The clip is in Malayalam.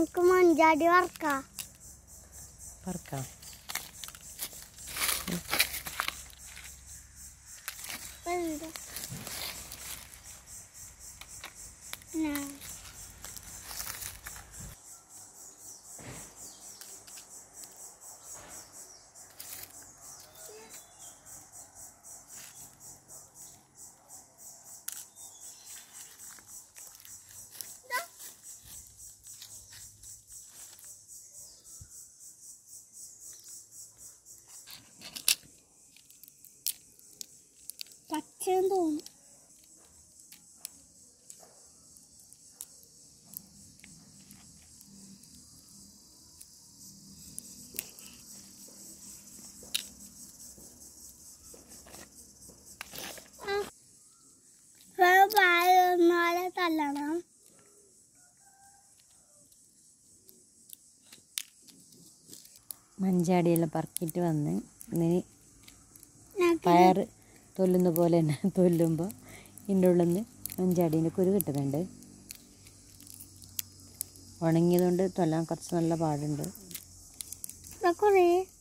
നമുക്ക് മഞ്ചാടി വറക്കാം പറക്കാം എന്താ ഞാൻ പച്ചയും തോന്നും നാളെ തല്ലണം മഞ്ചാടിയെല്ലാം പറക്കിയിട്ട് വന്ന് ഇനി ഞാൻ പയർ തൊല്ലുന്ന പോലെ തന്നെ തൊല്ലുമ്പോൾ ഇതിൻ്റെ ഉള്ളിൽ നിന്ന് മഞ്ചാടീൻ്റെ കുരു കിട്ടുന്നുണ്ട് ഉണങ്ങിയതുകൊണ്ട് തൊല്ലാൻ കുറച്ച് നല്ല പാടുണ്ട് കുറേ